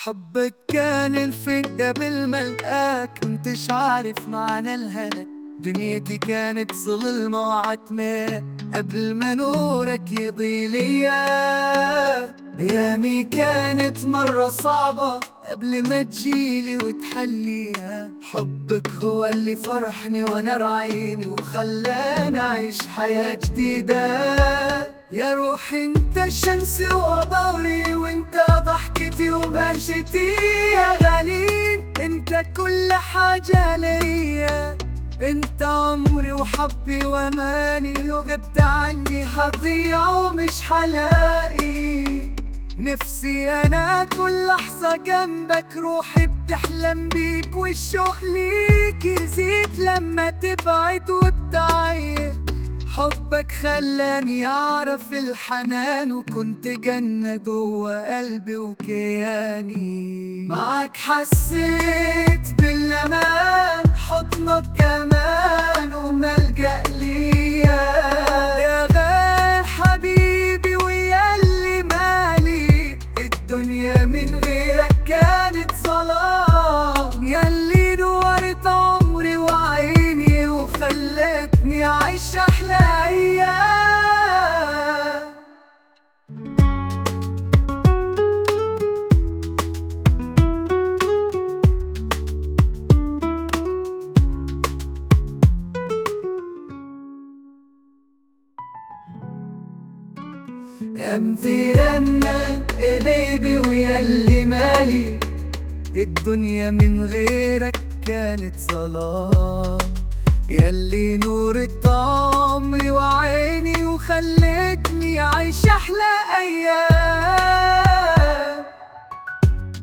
حبك كان الفين قبل ما القاك كنتش عارف معنى الهنا دنيتي كانت ظلمة وعتمة قبل ما نورك يضي ليا أيامي كانت مرة صعبة قبل ما تجيلي وتحليها حبك هو اللي فرحني وانا رعيني وخلاني اعيش حياة جديدة يا روحي انت الشمس وضوري وانت ضحكتي وبهجتي يا غالي انت كل حاجة ليا انت عمري وحبي واماني لو غبت عني حضيع ومش حلاقي نفسي انا كل لحظة جنبك روحي بتحلم بيك والشوق ليك يزيد لما تبعد وتعيد حبك خلاني اعرف الحنان وكنت جنة جوا قلبي وكياني معك حسيت بالامان حضنك كمان وملجأ ليا يا غالي حبيبي ويا اللي مالي الدنيا من غيرك كانت ظلام ياللي نورت عمري وعيني وخلتني أعيش أحلى أيام امضي لما قلبي ويا اللي مالي الدنيا من غيرك كانت ظلام ياللي نورت عمري وعيني وخلتني أعيش أحلى أيام